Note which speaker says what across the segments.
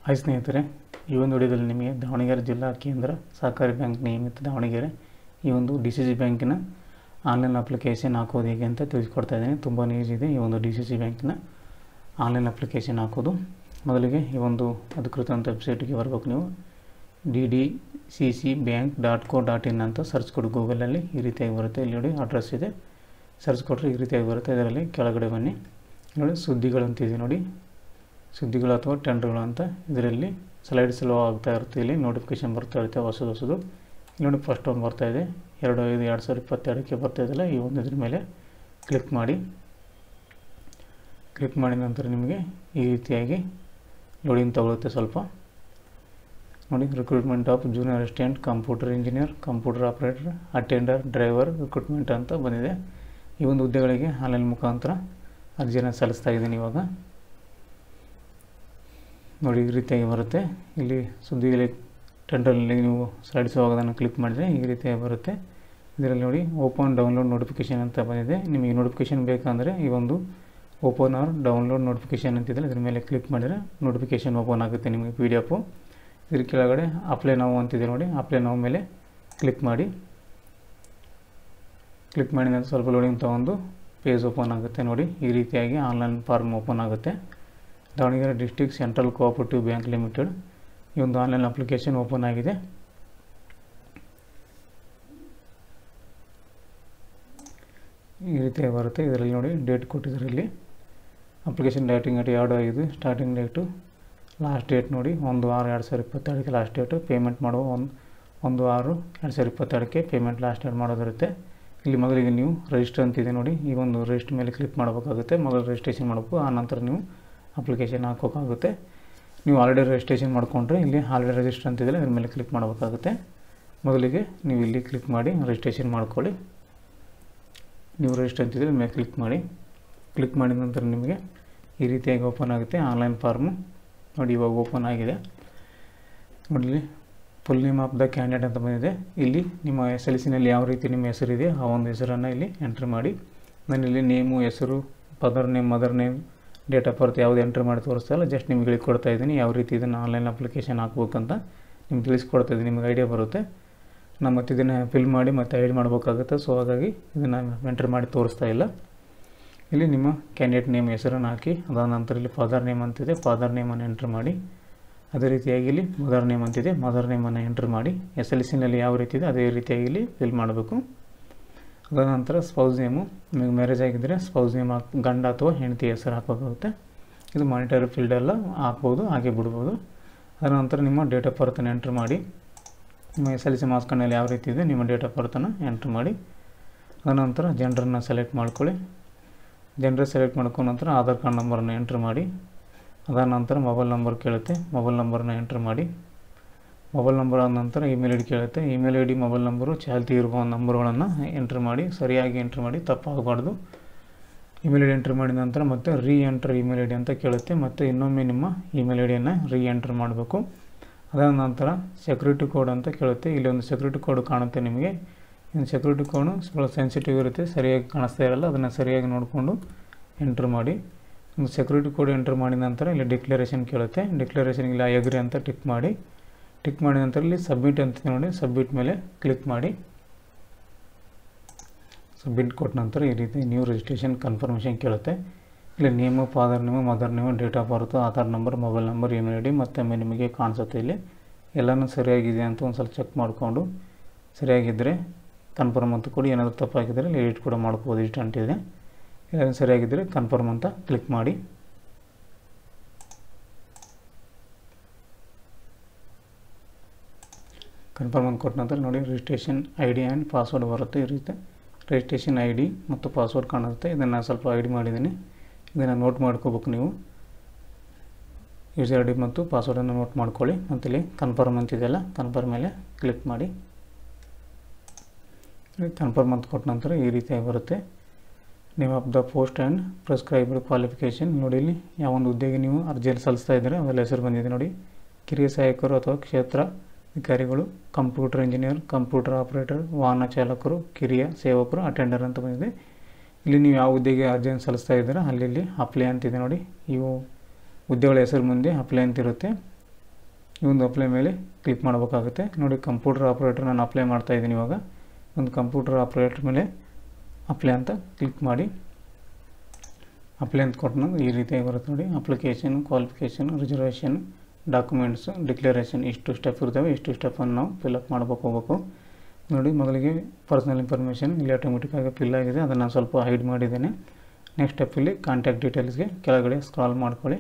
Speaker 1: hi ಸ್ನೇಹಿತರೆ ಈ ಒಂದು ವಿಡಿಯೋದಲ್ಲಿ ನಿಮಗೆ ದಾವಣಗೆರೆ ಜಿಲ್ಲಾ ಕೇಂದ್ರ ಸಹಕಾರಿ ಬ್ಯಾಂಕ್ ನಿಯಮಿತ ದಾವಣಗೆರೆ ಈ ಒಂದು ಡಿ ಸಿ ಸಿ ಬ್ಯಾಂಕಿನ ಆನ್ಲೈನ್ ಅಪ್ಲಿಕೇಶನ್ ಹಾಕೋದು ಹೇಗೆ ಅಂತ ತಿಳಿಸ್ಕೊಡ್ತಾ ಇದ್ದೀನಿ ತುಂಬಾ ಈಸಿ ಇದೆ ಈ ಒಂದು ಡಿ ಸಿ ಸಿ ಬ್ಯಾಂಕಿನ ಆನ್ಲೈನ್ ಅಪ್ಲಿಕೇಶನ್ ಹಾಕೋದು ಮೊದಲಿಗೆ ಈ ಒಂದು ಅಧಿಕೃತ ವೆಬ್ಸೈಟ್ಗೆ ಬರಬೇಕು ನೀವು D D C C bank dot co dot in ಅಂತ ಸರ್ಚ್ ಕೊಡಿ ಗೂಗಲಲ್ಲಿ ಈ ರೀತಿಯಾಗಿ ಬರುತ್ತೆ ಇಲ್ಲಿ ನೋಡಿ ಅಡ್ರೆಸ್ ಇದೆ ಸರ್ಚ್ ಕೊಟ್ಟರೆ ಈ ರೀತಿಯಾಗಿ ಬರುತ್ತೆ ಇದರಲ್ಲಿ ಕೆಳಗಡೆ ಬನ್ನಿ ನೋಡಿ ಸುದ್ದಿಗಳು ಅಂತಿದೆ ನೋಡಿ ಸುದ್ದಿಗಳು ಅಥವಾ ಟೆಂಡರ್ಗಳು ಅಂತ ಇದರಲ್ಲಿ ಸ್ಲೈಡ್ಸ್ ಎಲ್ಲ ಆಗ್ತಾ ಇರುತ್ತೆ ಇಲ್ಲಿ ನೋಟಿಫಿಕೇಶನ್ ಬರ್ತಾ ಇರುತ್ತೆ ಹೊಸದು ಹೊಸದು ಇಲ್ಲಿ ನೋಡಿ ಫಸ್ಟ್ ಒಂದು ಬರ್ತಾ ಇದೆ ಎರಡು ಐದು ಎರಡು ಸಾವಿರದ ಇಪ್ಪತ್ತೆರಡಕ್ಕೆ ಬರ್ತಾ ಇದೆಯಲ್ಲ ಈ ಒಂದು ಇದ್ರ ಮೇಲೆ ಕ್ಲಿಕ್ ಮಾಡಿ ಕ್ಲಿಕ್ ಮಾಡಿದ ನಂತರ ನಿಮಗೆ ಈ ರೀತಿಯಾಗಿ ಲೋಡಿಂಗ್ ತಗೊಳುತ್ತೆ ಸ್ವಲ್ಪ ನೋಡಿ recruitment of junior assistant computer engineer computer operator attender driver recruitment ಅಂತ ಬಂದಿದೆ ಈ ಒಂದು ಹುದ್ದೆಗಳಿಗೆ ಆನ್ಲೈನ್ ಮುಖಾಂತರ ಅರ್ಜಿಯನ್ನು ಸಲ್ಲಿಸ್ತಾ ಇದ್ದೀನಿ ಇವಾಗ ನೋಡಿ ಈ ರೀತಿಯಾಗಿ ಬರುತ್ತೆ ಇಲ್ಲಿ ಸುದ್ದಿಯಲ್ಲಿ ಟೆಂಡರಲ್ಲಿ ನೀವು ಸ್ಲೈಡ್ಸ್ ಹೋಗೋದನ್ನು ಕ್ಲಿಕ್ ಮಾಡಿದರೆ ಈ ರೀತಿಯಾಗಿ ಬರುತ್ತೆ ಇದರಲ್ಲಿ ನೋಡಿ ಓಪನ್ ಡೌನ್ಲೋಡ್ ನೋಟಿಫಿಕೇಷನ್ ಅಂತ ಬಂದಿದೆ ನಿಮಗೆ ನೋಟಿಫಿಕೇಷನ್ ಬೇಕಂದರೆ ಈ ಒಂದು ಓಪನ್ ಆರ್ ಡೌನ್ಲೋಡ್ ನೋಟಿಫಿಕೇಷನ್ ಅಂತಿದ್ರೆ ಇದ್ರ ಮೇಲೆ ಕ್ಲಿಕ್ ಮಾಡಿದರೆ ನೋಟಿಫಿಕೇಷನ್ ಓಪನ್ ಆಗುತ್ತೆ ನಿಮಗೆ ಪಿ ಡಿ ಎಫು ಇದ್ರ ಕೆಳಗಡೆ ಅಪ್ಲೈ ನಾವು ಅಂತಿದೆ ನೋಡಿ ಅಪ್ಲೈ ನಾವು ಮೇಲೆ ಕ್ಲಿಕ್ ಮಾಡಿ ಕ್ಲಿಕ್ ಮಾಡಿದ ನಂತರ ಸ್ವಲ್ಪ ಲೋಡಿಂಗ್ ತೊಗೊಂಡು ಪೇಜ್ ಓಪನ್ ಆಗುತ್ತೆ ನೋಡಿ ಈ ರೀತಿಯಾಗಿ ಆನ್ಲೈನ್ ಫಾರ್ಮ್ ಓಪನ್ ಆಗುತ್ತೆ Davanagere district central cooperative bank limited ಈ ಒಂದು ಆನ್ಲೈನ್ ಅಪ್ಲಿಕೇಶನ್ ಓಪನ್ ಆಗಿದೆ ಈ ರೀತಿಯಾಗಿ ಬರುತ್ತೆ ಇದರಲ್ಲಿ ನೋಡಿ ಡೇಟ್ ಕೊಟ್ಟಿದ್ದಾರೆ ಇಲ್ಲಿ ಅಪ್ಲಿಕೇಶನ್ ಡೇಟಿಂಗ್ ಡೇಟ್ ಎರಡು ಐದು ಸ್ಟಾರ್ಟಿಂಗ್ ಡೇಟು ಲಾಸ್ಟ್ ಡೇಟ್ ನೋಡಿ ಒಂದು ಆರು ಎರಡು ಸಾವಿರದ ಇಪ್ಪತ್ತೆರಡಕ್ಕೆ ಲಾಸ್ಟ್ ಡೇಟು ಪೇಮೆಂಟ್ ಮಾಡುವ ಒಂದು ಒಂದು ಆರು ಎರಡು ಸಾವಿರದ ಇಪ್ಪತ್ತೆರಡಕ್ಕೆ ಪೇಮೆಂಟ್ ಲಾಸ್ಟ್ ಡೇಟ್ ಮಾಡೋದಿರುತ್ತೆ ಇಲ್ಲಿ ಮೊದಲಿಗೆ ನೀವು ರಿಜಿಸ್ಟರ್ ಅಂತಿದೆ ನೋಡಿ ಈ ಒಂದು ರಿಜಿಸ್ಟರ್ ಮೇಲೆ ಕ್ಲಿಕ್ ಮಾಡಬೇಕಾಗುತ್ತೆ ಮೊದಲು ರಿಜಿಸ್ಟ್ರೇಷನ್ ಮಾಡಬೇಕು ಆ ನಂತರ ನೀವು ಅಪ್ಲಿಕೇಶನ್ ಹಾಕೋಕ್ಕಾಗುತ್ತೆ ನೀವು ಆಲ್ರೆಡಿ ರಿಜಿಸ್ಟ್ರೇಷನ್ ಮಾಡಿಕೊಂಡ್ರೆ ಇಲ್ಲಿ ಆಲ್ರೆಡಿ ರಿಜಿಸ್ಟರ್ ಅಂತಿದೆ ಇದ್ರ ಮೇಲೆ ಕ್ಲಿಕ್ ಮಾಡಬೇಕಾಗುತ್ತೆ ಮೊದಲಿಗೆ ನೀವು ಇಲ್ಲಿ ಕ್ಲಿಕ್ ಮಾಡಿ ರಿಜಿಸ್ಟ್ರೇಷನ್ ಮಾಡ್ಕೊಳ್ಳಿ ನೀವು ರಿಜಿಸ್ಟರ್ ಅಂತಿದ್ರೆ ಮೇಲೆ ಕ್ಲಿಕ್ ಮಾಡಿ ಕ್ಲಿಕ್ ಮಾಡಿದ ನಂತರ ನಿಮಗೆ ಈ ರೀತಿಯಾಗಿ ಓಪನ್ ಆಗುತ್ತೆ ಆನ್ಲೈನ್ ಫಾರ್ಮು ನೋಡಿ ಇವಾಗ ಓಪನ್ ಆಗಿದೆ ನೋಡಿ full name of the candidate ಅಂತ ಬಂದಿದೆ ಇಲ್ಲಿ ನಿಮ್ಮ ಎಸ್ ಎಲ್ ಸಿನಲ್ಲಿ ಯಾವ ರೀತಿ ನಿಮ್ಮ ಹೆಸರಿದೆ ಆ ಒಂದು ಹೆಸರನ್ನು ಇಲ್ಲಿ ಎಂಟ್ರಿ ಮಾಡಿ ನಾನು ಇಲ್ಲಿ ನೇಮು ಹೆಸರು father name mother name date of birth ಯಾವುದು ಎಂಟ್ರಿ ಮಾಡಿ ತೋರಿಸ್ತಾ ಇಲ್ಲ ಜಸ್ಟ್ ನಿಮಗೆ ಕೊಡ್ತಾ ಇದ್ದೀನಿ ಯಾವ ರೀತಿ ಇದನ್ನು ಆನ್ಲೈನ್ ಅಪ್ಲಿಕೇಶನ್ ಹಾಕ್ಬೇಕಂತ ನಿಮ್ಗೆ ತಿಳಿಸ್ಕೊಡ್ತಾ ಇದ್ದೀನಿ ನಿಮಗೆ ಐಡಿಯಾ ಬರುತ್ತೆ ನಾನು ಮತ್ತು ಇದನ್ನು ಫಿಲ್ ಮಾಡಿ ಮತ್ತು ಐಡಿ ಮಾಡಬೇಕಾಗುತ್ತೆ ಸೊ ಹಾಗಾಗಿ ಇದನ್ನು ಎಂಟ್ರಿ ಮಾಡಿ ತೋರಿಸ್ತಾ ಇಲ್ಲ ಇಲ್ಲಿ ನಿಮ್ಮ ಕ್ಯಾಂಡಿಡೇಟ್ ನೇಮ್ ಹೆಸರನ್ನು ಹಾಕಿ ಅದಾದ ನಂತರ ಇಲ್ಲಿ ಫಾದರ್ ನೇಮ್ ಅಂತಿದೆ ಫಾದರ್ ನೇಮನ್ನು ಎಂಟ್ರಿ ಮಾಡಿ ಅದೇ ರೀತಿಯಾಗಿ ಇಲ್ಲಿ ಮದರ್ ನೇಮ್ ಅಂತಿದೆ ಮದರ್ ನೇಮನ್ನು ಎಂಟ್ರಿ ಮಾಡಿ ಎಸ್ ಎಲ್ ಸಿನಲ್ಲಿ ಯಾವ ರೀತಿ ಇದೆ ಅದೇ ರೀತಿಯಾಗಿ ಇಲ್ಲಿ ಫಿಲ್ ಮಾಡಬೇಕು ಅದಾದ ನಂತರ ಸ್ಪೌಸ್ ನೇಮು ನಿಮಗೆ ಮ್ಯಾರೇಜ್ ಆಗಿದ್ದರೆ ಸ್ಪೌಸ್ ನೇಮ್ ಹಾಕಿ ಗಂಡ ಅಥವಾ ಹೆಂಡತಿ ಹೆಸರು ಹಾಕಬೇಕಾಗುತ್ತೆ ಇದು ಮಾನಿಟರಿ ಫೀಲ್ಡ್ ಎಲ್ಲ ಹಾಕ್ಬೋದು ಹಾಗೆ ಬಿಡ್ಬೋದು ಅದರ ನಂತರ ನಿಮ್ಮ ಡೇಟ್ ಆಫ್ ಬರ್ತನ್ನು ಎಂಟ್ರಿ ಮಾಡಿ ನಿಮ್ಮ ಎಸ್ ಎಲ್ ಸಿ ಮಾರ್ಕ್ಸ್ ಕಾರ್ಡ್ನಲ್ಲಿ ಯಾವ ರೀತಿ ಇದೆ ನಿಮ್ಮ ಡೇಟ್ ಆಫ್ ಬರ್ತನ್ನು ಎಂಟ್ರಿ ಮಾಡಿ ಅದರ ನಂತರ ಜೆಂಡ್ರನ್ನ ಸೆಲೆಕ್ಟ್ ಮಾಡ್ಕೊಳ್ಳಿ ಜೆಂಡ್ರ್ ಸೆಲೆಕ್ಟ್ ಮಾಡ್ಕೊಂಡ ನಂತರ ಆಧಾರ್ ಕಾರ್ಡ್ ನಂಬರನ್ನು ಎಂಟ್ರಿ ಮಾಡಿ ಅದಾದ ನಂತರ ಮೊಬೈಲ್ ನಂಬರ್ ಕೇಳುತ್ತೆ ಮೊಬೈಲ್ ನಂಬರನ್ನ ಎಂಟ್ರಿ ಮಾಡಿ ಮೊಬೈಲ್ ನಂಬರ್ ಆದ ನಂತರ ಇಮೇಲ್ ಐ ಡಿ ಕೇಳುತ್ತೆ email I D mobile number ಚಾಲ್ತಿ ಇರುವ ನಂಬರ್ಗಳನ್ನು ಎಂಟ್ರಿ ಮಾಡಿ ಸರಿಯಾಗಿ ಎಂಟ್ರಿ ಮಾಡಿ ತಪ್ಪಾಗಬಾರ್ದು ಇಮೇಲ್ ಐ ಡಿ ಎಂಟ್ರಿ ಮಾಡಿದ ನಂತರ ಮತ್ತೆ ರೀ ಎಂಟ್ರ್ ಇಮೇಲ್ ಐ ಡಿ ಅಂತ ಕೇಳುತ್ತೆ ಮತ್ತು ಇನ್ನೊಮ್ಮೆ ನಿಮ್ಮ ಇಮೇಲ್ ಐ ಡಿಯನ್ನು ರೀ ಎಂಟ್ರ್ ಮಾಡಬೇಕು ಅದಾದ ನಂತರ ಸೆಕ್ಯೂರಿಟಿ ಕೋಡ್ ಅಂತ ಕೇಳುತ್ತೆ ಇಲ್ಲಿ ಒಂದು ಸೆಕ್ಯೂರಿಟಿ ಕೋಡ್ ಕಾಣುತ್ತೆ ನಿಮಗೆ ಇನ್ನು ಸೆಕ್ಯೂರಿಟಿ ಕೋಡು ಸ್ವಲ್ಪ ಸೆನ್ಸಿಟಿವ್ ಇರುತ್ತೆ ಸರಿಯಾಗಿ ಕಾಣಿಸ್ತಾ ಇರಲ್ಲ ಅದನ್ನು ಸರಿಯಾಗಿ ನೋಡಿಕೊಂಡು ಎಂಟ್ರ್ ಮಾಡಿ ಒಂದು ಸೆಕ್ಯೂರಿಟಿ ಕೋಡ್ ಎಂಟ್ರ್ ಮಾಡಿದ ನಂತರ ಇಲ್ಲಿ ಡಿಕ್ಲರೇಷನ್ ಕೇಳುತ್ತೆ ಡಿಕ್ಲರೇಷನ್ ಇಲ್ಲಿ ಎಗ್ರಿ ಅಂತ ಟಿಕ್ ಮಾಡಿ ಟಿಕ್ ಮಾಡಿದ ನಂತರ ಇಲ್ಲಿ ಸಬ್ಮಿಟ್ ಅಂತ ನೋಡಿ ಸಬ್ಮಿಟ್ ಮೇಲೆ ಕ್ಲಿಕ್ ಮಾಡಿ ಸಬ್ಮಿಟ್ ಕೊಟ್ಟ ನಂತರ ಈ ರೀತಿ ನ್ಯೂ ರಿಜಿಸ್ಟ್ರೇಷನ್ ಕನ್ಫರ್ಮೇಷನ್ ಕೇಳುತ್ತೆ ಇಲ್ಲಿ name father name mother name date of birth Aadhaar number mobile number email I D ಮತ್ತೊಮ್ಮೆ ನಿಮಗೆ ಕಾಣಿಸುತ್ತೆ ಇಲ್ಲಿ ಎಲ್ಲನೂ ಸರಿಯಾಗಿದೆ ಅಂತ ಒಂದು ಸ್ವಲ್ಪ ಚೆಕ್ ಮಾಡಿಕೊಂಡು ಸರಿಯಾಗಿದ್ದರೆ ಕನ್ಫರ್ಮ್ ಅಂತ ಕೊಡಿ ಏನಾದರೂ ತಪ್ಪಾಗಿದ್ದರೆ ಎಡಿಟ್ ಕೂಡ ಮಾಡ್ಬೋದು ಇಷ್ಟು ಅಂಟಿದೆ ಎಲ್ಲನೂ ಸರಿಯಾಗಿದ್ದರೆ ಕನ್ಫರ್ಮ್ ಅಂತ ಕ್ಲಿಕ್ ಮಾಡಿ ಕನ್ಫರ್ಮ್ ಅಂತ ಕೊಟ್ಟ ನಂತರ ನೋಡಿ registration I D and password ಬರುತ್ತೆ ಈ ರೀತಿ ರಿಜಿಸ್ಟ್ರೇಷನ್ ಐ ಡಿ ಮತ್ತು ಪಾಸ್ವರ್ಡ್ ಕಾಣುತ್ತೆ ಇದನ್ನು ಸ್ವಲ್ಪ ಐ ಡಿ ಮಾಡಿದ್ದೀನಿ ಇದನ್ನು ನೋಟ್ ಮಾಡ್ಕೋಬೇಕು ನೀವು ಯೂಸರ್ ಐ ಡಿ ಮತ್ತು ಪಾಸ್ವರ್ಡನ್ನು ನೋಟ್ ಮಾಡ್ಕೊಳ್ಳಿ ಮತ್ತು ಇಲ್ಲಿ ಕನ್ಫರ್ಮ್ ಅಂತಿದೆಯಲ್ಲ ಕನ್ಫರ್ಮ್ ಮೇಲೆ ಕ್ಲಿಕ್ ಮಾಡಿ ಕನ್ಫರ್ಮ್ ಅಂತ ಕೊಟ್ಟ ನಂತರ ಈ ರೀತಿಯಾಗಿ ಬರುತ್ತೆ name of the post and prescribed qualification ನೋಡಿ ಇಲ್ಲಿ ಯಾವ ಒಂದು ಹುದ್ದೆಗೆ ನೀವು ಅರ್ಜಿಯಲ್ಲಿ ಸಲ್ಲಿಸ್ತಾ ಇದ್ದಾರೆ ಅವೆಲ್ಲ ಹೆಸರು ಬಂದಿದೆ ನೋಡಿ ಕಿರಿಯ ಸಹಾಯಕರು ಅಥವಾ ಕ್ಷೇತ್ರ ಅಧಿಕಾರಿಗಳು ಕಂಪ್ಯೂಟರ್ ಇಂಜಿನಿಯರ್ ಕಂಪ್ಯೂಟರ್ ಆಪರೇಟರ್ ವಾಹನ ಚಾಲಕರು ಕಿರಿಯ ಸೇವಕರು ಅಟೆಂಡರ್ ಅಂತ ಬಂದಿದೆ ಇಲ್ಲಿ ನೀವು ಯಾವ ಹುದ್ದೆಗೆ ಅರ್ಜಿಯನ್ನು ಸಲ್ಲಿಸ್ತಾ ಇದ್ದೀರಾ ಅಲ್ಲಿ ಇಲ್ಲಿ ಅಪ್ಲೈ ಅಂತಿದೆ ನೋಡಿ ಇವು ಹುದ್ದೆಗಳ ಹೆಸರು ಮುಂದೆ ಅಪ್ಲೈ ಅಂತ ಇರುತ್ತೆ ಈ ಒಂದು ಅಪ್ಲೈ ಮೇಲೆ ಕ್ಲಿಕ್ ಮಾಡಬೇಕಾಗುತ್ತೆ ನೋಡಿ ಕಂಪ್ಯೂಟರ್ ಆಪ್ರೇಟರ್ ನಾನು ಅಪ್ಲೈ ಮಾಡ್ತಾ ಇದ್ದೀನಿ ಇವಾಗ ಒಂದು ಕಂಪ್ಯೂಟರ್ ಆಪ್ರೇಟರ್ ಮೇಲೆ ಅಪ್ಲೈ ಅಂತ ಕ್ಲಿಕ್ ಮಾಡಿ ಅಪ್ಲೈ ಅಂತ ಕೊಟ್ಟು ಈ ರೀತಿಯಾಗಿ ಬರುತ್ತೆ ನೋಡಿ application qualification reservation documents declaration ಇಷ್ಟು ಸ್ಟೆಪ್ ಇರ್ತವೆ ಇಷ್ಟು ಸ್ಟೆಪ್ಪನ್ನು ನಾವು ಫಿಲಪ್ ಮಾಡ್ಬೇಕು ಹೋಗ್ಬೇಕು ನೋಡಿ ಮೊದಲಿಗೆ ಪರ್ಸನಲ್ ಇನ್ಫಾರ್ಮೇಷನ್ ಇಲ್ಲಿ ಆಟೋಮೆಟಿಕ್ಕಾಗಿ ಫಿಲ್ ಆಗಿದೆ ಅದನ್ನು ಸ್ವಲ್ಪ ಹೈಡ್ ಮಾಡಿದ್ದೇನೆ ನೆಕ್ಸ್ಟ್ ಸ್ಟೆಪ್ಪಲ್ಲಿ ಕಾಂಟ್ಯಾಕ್ಟ್ ಡೀಟೇಲ್ಸ್ಗೆ ಕೆಳಗಡೆ ಸ್ಕ್ರಾಲ್ ಮಾಡ್ಕೊಳ್ಳಿ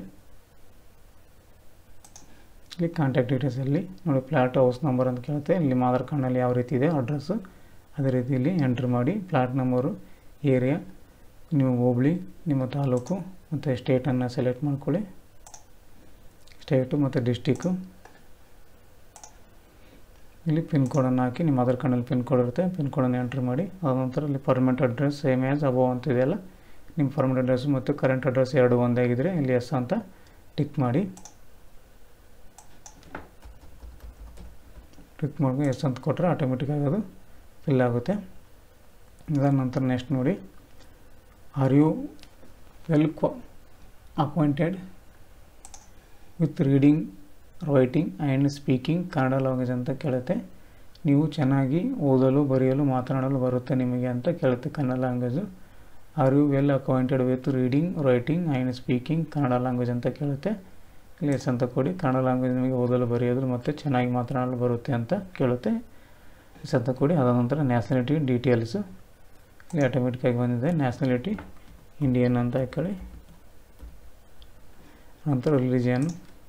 Speaker 1: ಇಲ್ಲಿ ಕಾಂಟ್ಯಾಕ್ಟ್ ಡೀಟೇಲ್ಸಲ್ಲಿ ನೋಡಿ ಫ್ಲ್ಯಾಟ್ ಹೌಸ್ ನಂಬರ್ ಅಂತ ಕೇಳುತ್ತೆ ಇಲ್ಲಿ ಆಧಾರ್ ಕಾರ್ಡ್ನಲ್ಲಿ ಯಾವ ರೀತಿ ಇದೆ ಅಡ್ರೆಸ್ಸು ಅದೇ ರೀತಿ ಇಲ್ಲಿ ಎಂಟ್ರ್ ಮಾಡಿ ಫ್ಲ್ಯಾಟ್ ನಂಬರು ಏರಿಯಾ ನಿಮ್ಮ ಹೋಬಳಿ ನಿಮ್ಮ ತಾಲೂಕು ಮತ್ತು ಸ್ಟೇಟನ್ನು ಸೆಲೆಕ್ಟ್ ಮಾಡ್ಕೊಳ್ಳಿ ಸ್ಟೇಟು ಮತ್ತು ಡಿಸ್ಟಿಕ್ಕು ಇಲ್ಲಿ ಪಿನ್ ಕೋಡನ್ನು ಹಾಕಿ ನಿಮ್ಮ ಆಧಾರ್ ಕಾರ್ಡ್ನಲ್ಲಿ ಪಿನ್ ಕೋಡ್ ಇರುತ್ತೆ ಪಿನ್ ಕೋಡನ್ನು ಎಂಟ್ರ್ ಮಾಡಿ ಅದ ನಂತರ ಇಲ್ಲಿ permanent address same as above ಅಂತ ಇದೆಯಲ್ಲ ನಿಮ್ಮ ಪರ್ಮನೆಂಟ್ ಅಡ್ರೆಸ್ ಮತ್ತು ಕರೆಂಟ್ ಅಡ್ರೆಸ್ ಎರಡು ಒಂದಾಗಿದ್ದರೆ ಇಲ್ಲಿ ಎಸ್ ಅಂತ ಟಿಕ್ ಮಾಡಿ ಕ್ಲಿಕ್ ಮಾಡಿ ಎಸ್ ಅಂತ ಕೊಟ್ಟರೆ ಆಟೋಮೆಟಿಕ್ಕಾಗಿ ಅದು ಫಿಲ್ ಆಗುತ್ತೆ ಅದಾದ ನಂತರ ನೆಕ್ಸ್ಟ್ ನೋಡಿ are you well acquainted with reading writing and speaking Kannada language ಅಂತ ಕೇಳುತ್ತೆ ನೀವು ಚೆನ್ನಾಗಿ ಓದಲು ಬರೆಯಲು ಮಾತನಾಡಲು ಬರುತ್ತೆ ನಿಮಗೆ ಅಂತ ಕೇಳುತ್ತೆ Kannada language are you well acquainted with reading writing and speaking Kannada language ಅಂತ ಕೇಳುತ್ತೆ ಇಲ್ಲಿ ಎಸ್ ಅಂತ ಕೊಡಿ ಕನ್ನಡ ಲ್ಯಾಂಗ್ವೇಜ್ ನಿಮಗೆ ಓದಲು ಬರೆಯೋದು ಮತ್ತು ಚೆನ್ನಾಗಿ ಮಾತನಾಡಲು ಬರುತ್ತೆ ಅಂತ ಕೇಳುತ್ತೆ ಎಸ್ ಅಂತ ಕೊಡಿ ಅದಾದ ನಂತರ ನ್ಯಾಷನಾಲಿಟಿ ಡೀಟೇಲ್ಸು ಇಲ್ಲಿ ಆಟೋಮೆಟಿಕ್ಕಾಗಿ ಬಂದಿದೆ ನ್ಯಾಷನಾಲಿಟಿ ಇಂಡಿಯನ್ ಅಂತ ಹಾಕೊಳ್ಳಿ ನಂತರ ರಿಲಿಜಿಯನ್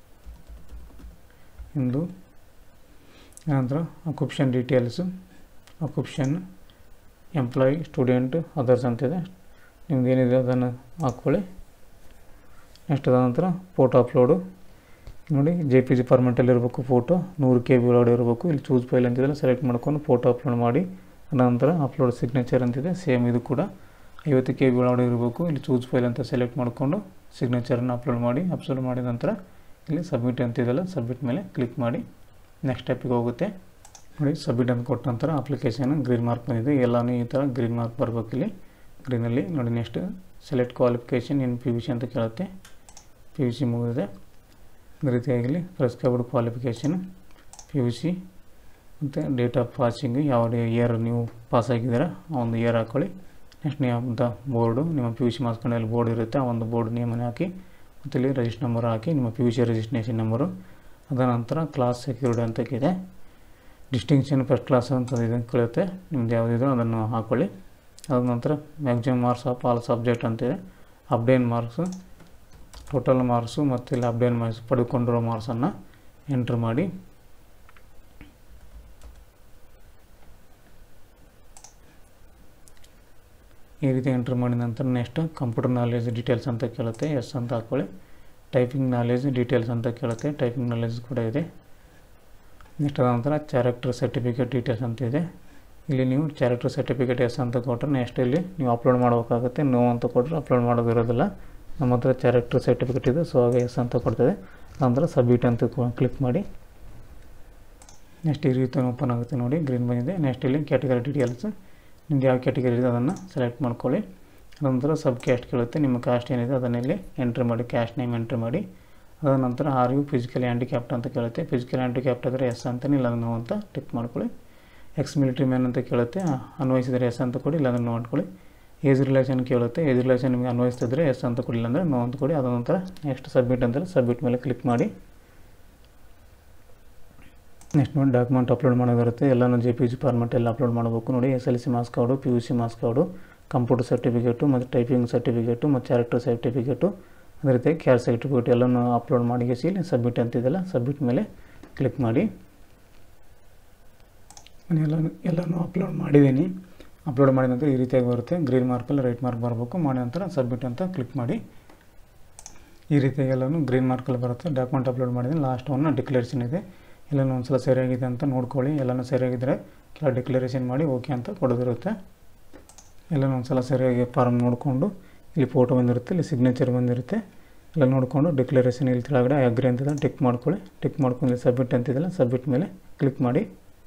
Speaker 1: ಹಿಂದೂ ನಂತರ occupation details occupation employee student others ಅಂತಿದೆ ನಿಮ್ದು ಏನಿದೆ ಅದನ್ನು ಹಾಕ್ಕೊಳ್ಳಿ ನೆಕ್ಸ್ಟ್ ಅದಾದ ನಂತರ ಫೋಟೋ ಅಪ್ಲೋಡು ನೋಡಿ ಜೆ ಪಿ ಜಿ ಫಾರ್ಮೆಟಲ್ಲಿ ಇರಬೇಕು ಫೋಟೋ ನೂರು ಕೆ ಬಿ ಒಳಗಡೆ ಇರಬೇಕು ಇಲ್ಲಿ ಚೂಸ್ ಫೈಲ್ ಅಂತಿದೆ ಸೆಲೆಕ್ಟ್ ಮಾಡ್ಕೊಂಡು ಫೋಟೋ ಅಪ್ಲೋಡ್ ಮಾಡಿ ನಂತರ ಅಪ್ಲೋಡ್ ಸಿಗ್ನೇಚರ್ ಅಂತಿದೆ ಸೇಮ್ ಇದು ಕೂಡ ಐವತ್ತು ಕೆ ಬಿ ಒಳಗಡೆ ಇರಬೇಕು ಇಲ್ಲಿ ಚೂಸ್ ಫೈಲ್ ಅಂತ ಸೆಲೆಕ್ಟ್ ಮಾಡಿಕೊಂಡು ಸಿಗ್ನೇಚರನ್ನು ಅಪ್ಲೋಡ್ ಮಾಡಿ ಅಪ್ಲೋಡ್ ಮಾಡಿದ ನಂತರ ಇಲ್ಲಿ ಸಬ್ಮಿಟ್ ಅಂತಿದೆಯಲ್ಲ ಸಬ್ಮಿಟ್ ಮೇಲೆ ಕ್ಲಿಕ್ ಮಾಡಿ ನೆಕ್ಸ್ಟ್ ಸ್ಟೆಪ್ಪಿಗೆ ಹೋಗುತ್ತೆ ನೋಡಿ ಸಬ್ಮಿಟ್ ಅಂತ ಕೊಟ್ಟ ನಂತರ ಅಪ್ಲಿಕೇಶನ್ ಗ್ರೀನ್ ಮಾರ್ಕ್ ಬಂದಿದೆ ಎಲ್ಲನೂ ಈ ಥರ ಗ್ರೀನ್ ಮಾರ್ಕ್ ಬರಬೇಕು ಇಲ್ಲಿ ಗ್ರೀನಲ್ಲಿ ನೋಡಿ next select qualification in P U C ಅಂತ ಕೇಳುತ್ತೆ ಪಿ ಯು ಸಿ ಮುಗಿದಿದೆ ಅದೇ ರೀತಿಯಾಗಿ ಇಲ್ಲಿ prescribed qualification P U C ಮತ್ತು ಡೇಟ್ ಆಫ್ ಪಾಸಿಂಗ್ ಯಾವ ಇಯರ್ ನೀವು ಪಾಸ್ ಆಗಿದ್ದೀರಾ ಆ ಒಂದು ಇಯರ್ ಹಾಕ್ಕೊಳ್ಳಿ ನೆಕ್ಸ್ಟ್ ನೀವು ಬೋರ್ಡು ನಿಮ್ಮ ಪಿ ಯು ಸಿ ಮಾರ್ಕ್ಸ್ ಕಾರ್ಡಲ್ಲಿ ಬೋರ್ಡ್ ಇರುತ್ತೆ ಆ ಒಂದು ಬೋರ್ಡ್ ನೇಮನ್ನು ಹಾಕಿ ಮತ್ತು ಇಲ್ಲಿ ರಿಜಿಸ್ಟರ್ ನಂಬರ್ ಹಾಕಿ ನಿಮ್ಮ P U C registration number ಅದರ ನಂತರ ಕ್ಲಾಸ್ ಸೆಕ್ಯೂರಿಟಿ ಅಂತ ಇದೆ ಡಿಸ್ಟಿಂಕ್ಷನ್ ಫಸ್ಟ್ ಕ್ಲಾಸ್ ಅಂತ ಇದು ಕೇಳುತ್ತೆ ನಿಮ್ದು ಯಾವುದಿದೆ ಅದನ್ನು ಹಾಕ್ಕೊಳ್ಳಿ ಅದ ನಂತರ maximum marks of all subject ಅಂತಿದೆ ಅಪ್ಡೇನ್ ಮಾರ್ಕ್ಸು ಟೋಟಲ್ ಮಾರ್ಕ್ಸು ಮತ್ತು ಇಲ್ಲಿ ಅಪ್ಡೇನ್ ಮಾರ್ಕ್ಸ್ ಪಡೆದುಕೊಂಡಿರೋ ಮಾರ್ಕ್ಸನ್ನು ಎಂಟ್ರ್ ಮಾಡಿ ಈ ರೀತಿ ಎಂಟ್ರ್ ಮಾಡಿದ ನಂತರ ನೆಕ್ಸ್ಟ್ ಕಂಪ್ಯೂಟರ್ ನಾಲೆಜ್ ಡೀಟೇಲ್ಸ್ ಅಂತ ಕೇಳುತ್ತೆ ಎಸ್ ಅಂತ ಹಾಕ್ಕೊಳ್ಳಿ ಟೈಪಿಂಗ್ ನಾಲೆಜ್ ಡೀಟೇಲ್ಸ್ ಅಂತ ಕೇಳುತ್ತೆ ಟೈಪಿಂಗ್ ನಾಲೆಜ್ ಕೂಡ ಇದೆ ನೆಕ್ಸ್ಟ್ ಅದ ನಂತರ ಕ್ಯಾರೆಕ್ಟರ್ ಸರ್ಟಿಫಿಕೇಟ್ ಡೀಟೇಲ್ಸ್ ಅಂತ ಇದೆ ಇಲ್ಲಿ ನೀವು ಕ್ಯಾರೆಕ್ಟರ್ ಸರ್ಟಿಫಿಕೇಟ್ ಎಸ್ ಅಂತ ಕೊಟ್ಟರೆ ನೆಕ್ಸ್ಟ್ ಇಲ್ಲಿ ನೀವು ಅಪ್ಲೋಡ್ ಮಾಡಬೇಕಾಗುತ್ತೆ ನೋ ಅಂತ ಕೊಟ್ಟರೆ ಅಪ್ಲೋಡ್ ಮಾಡೋದಿರೋದಿಲ್ಲ ನಮ್ಮ ಹತ್ರ ಕ್ಯಾರೆಕ್ಟರ್ ಸರ್ಟಿಫಿಕೇಟ್ ಇದೆ ಸೊ ಆಗ ಎಸ್ ಅಂತ ಕೊಡ್ತದೆ ನಂತರ ಸಬ್ಮಿಟ್ ಅಂತ ಕ್ಲಿಕ್ ಮಾಡಿ ನೆಕ್ಸ್ಟ್ ಈ ರೀತಿ ಓಪನ್ ಆಗುತ್ತೆ ನೋಡಿ ಗ್ರೀನ್ ಬಂದಿದೆ ನೆಕ್ಸ್ಟ್ ಇಲ್ಲಿ ಕ್ಯಾಟಗರಿ ಡೀಟೇಲ್ಸ್ ನಿಮ್ದು ಯಾವ ಕ್ಯಾಟಗರಿ ಇದೆ ಅದನ್ನು ಸೆಲೆಕ್ಟ್ ಮಾಡ್ಕೊಳ್ಳಿ ನಂತರ ಸಬ್ ಕ್ಯಾಸ್ಟ್ ಕೇಳುತ್ತೆ ನಿಮ್ಮ ಕಾಸ್ಟ್ ಏನಿದೆ ಅದನ್ನು ಇಲ್ಲಿ ಎಂಟ್ರಿ ಮಾಡಿ ಕ್ಯಾಸ್ಟ್ ನೇಮ್ ಎಂಟ್ರಿ ಮಾಡಿ ಅದಾದ ನಂತರ ಆರ್ ಯು ಫಿಸಿಕಲಿ ಹ್ಯಾಂಡಿಕ್ಯಾಪ್ಟ್ ಅಂತ ಕೇಳುತ್ತೆ ಫಿಸಿಕಲ್ ಹ್ಯಾಂಡಿಕ್ಯಾಪ್ಟ್ ಆದರೆ ಎಸ್ ಅಂತಾನೆ ಇಲ್ಲ ನೋ ಅಂತ ಟಿಕ್ ಮಾಡ್ಕೊಳ್ಳಿ ಎಕ್ಸ್ ಮಿಲಿಟ್ರಿ ಮ್ಯಾನ್ ಅಂತ ಕೇಳುತ್ತೆ ಅನ್ವಯಿಸಿದರೆ ಎಸ್ ಅಂತ ಕೊಡಿ ಇಲ್ಲಾಂದ್ರೆ ನೋ ಅಂತ ಕೊಡಿ ಏಜ್ ರಿಲೇಷನ್ ಕೇಳುತ್ತೆ ಏಜ್ ರಿಲೇಷನ್ ನಿಮಗೆ ಅನ್ವಯಿಸ್ತಿದ್ರೆ ಎಸ್ ಅಂತ ಕೊಡಿಲ್ಲ ಅಂದರೆ ನೋ ಅಂತ ಕೊಡಿ ಅದಾದ ನಂತರ ನೆಕ್ಸ್ಟ್ ಸಬ್ಮಿಟ್ ಅಂತಾರೆ ಸಬ್ಮಿಟ್ ಮೇಲೆ ಕ್ಲಿಕ್ ಮಾಡಿ ನೆಕ್ಸ್ಟ್ ನೋಡಿ ಡಾಕ್ಯುಮೆಂಟ್ ಅಪ್ಲೋಡ್ ಮಾಡೋದಿರುತ್ತೆ ಎಲ್ಲನೂ ಜೆ ಪಿ ಜಿ ಫಾರ್ಮೆಟ್ ಎಲ್ಲ ಅಪ್ಲೋಡ್ ಮಾಡಬೇಕು ನೋಡಿ S L C marks card P U C marks card computer certificate ಮತ್ತು ಟೈಪಿಂಗ್ ಸರ್ಟಿಫಿಕೇಟು ಮತ್ತು ಕ್ಯಾರೆಕ್ಟರ್ ಸರ್ಟಿಫಿಕೇಟು ಅದೇ ರೀತಿ ಕ್ಯಾರ್ ಸರ್ಟಿಫಿಕೇಟ್ ಎಲ್ಲನೂ ಅಪ್ಲೋಡ್ ಮಾಡಿ ಇಲ್ಲಿ ಸಬ್ಮಿಟ್ ಅಂತಿದೆಯಲ್ಲ ಸಬ್ಮಿಟ್ ಮೇಲೆ ಕ್ಲಿಕ್ ಮಾಡಿ ನಾನು ಎಲ್ಲನೂ ಎಲ್ಲನೂ ಅಪ್ಲೋಡ್ ಮಾಡಿದ್ದೀನಿ ಅಪ್ಲೋಡ್ ಮಾಡಿದ ನಂತರ ಈ ರೀತಿಯಾಗಿ ಬರುತ್ತೆ ಗ್ರೀನ್ ಮಾರ್ಕಲ್ಲಿ ರೈಟ್ ಮಾರ್ಕ್ ಬರಬೇಕು ಮಾಡಿ ನಂತರ ಸಬ್ಮಿಟ್ ಅಂತ ಕ್ಲಿಕ್ ಮಾಡಿ ಈ ರೀತಿಯಾಗಿ ಎಲ್ಲನೂ ಗ್ರೀನ್ ಮಾರ್ಕಲ್ಲಿ ಬರುತ್ತೆ ಡಾಕ್ಯುಮೆಂಟ್ ಅಪ್ಲೋಡ್ ಮಾಡಿದ್ದೀನಿ ಲಾಸ್ಟ್ ಒನ್ ಡಿಕ್ಲರೇಷನ್ ಇದೆ ಎಲ್ಲನೂ ಒಂದು ಸಲ ಸರಿಯಾಗಿದೆ ಅಂತ ನೋಡ್ಕೊಳ್ಳಿ ಎಲ್ಲನೂ ಸರಿಯಾಗಿದ್ದರೆ ಕೆಲ ಡಿಕ್ಲರೇಷನ್ ಮಾಡಿ ಓಕೆ ಅಂತ ಕೊಡೋದಿರುತ್ತೆ ಎಲ್ಲನೂ ಒಂದು ಸಲ ಸರಿಯಾಗಿ ಫಾರ್ಮ್ ನೋಡಿಕೊಂಡು ಇಲ್ಲಿ ಫೋಟೋ ಬಂದಿರುತ್ತೆ ಇಲ್ಲಿ ಸಿಗ್ನೇಚರ್ ಬಂದಿರುತ್ತೆ ಎಲ್ಲ ನೋಡಿಕೊಂಡು ಡಿಕ್ಲರೇಷನ್ ಇಲ್ಲಿ ಕೆಳಗಡೆ ಅಗ್ರಿ ಅಂತಿದೆ ಟಿಕ್ ಮಾಡ್ಕೊಳ್ಳಿ ಟಿಕ್ ಮಾಡ್ಕೊಂಡು ಸಬ್ಮಿಟ್ ಅಂತಿದೆಯಲ್ಲ ಸಬ್ಮಿಟ್ ಮೇಲೆ ಕ್ಲಿಕ್ ಮಾಡಿ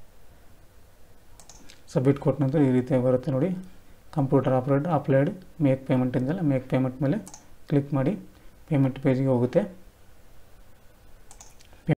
Speaker 1: ಸಬ್ಮಿಟ್ ಕೊಟ್ಟ ನಂತರ ಈ ರೀತಿಯಾಗಿ ಬರುತ್ತೆ ನೋಡಿ computer operator applied make payment ಇಂದಲ್ಲ ಮೇಕ್ ಪೇಮೆಂಟ್ ಮೇಲೆ ಕ್ಲಿಕ್ ಮಾಡಿ ಪೇಮೆಂಟ್ ಪೇಜಿಗೆ ಹೋಗುತ್ತೆ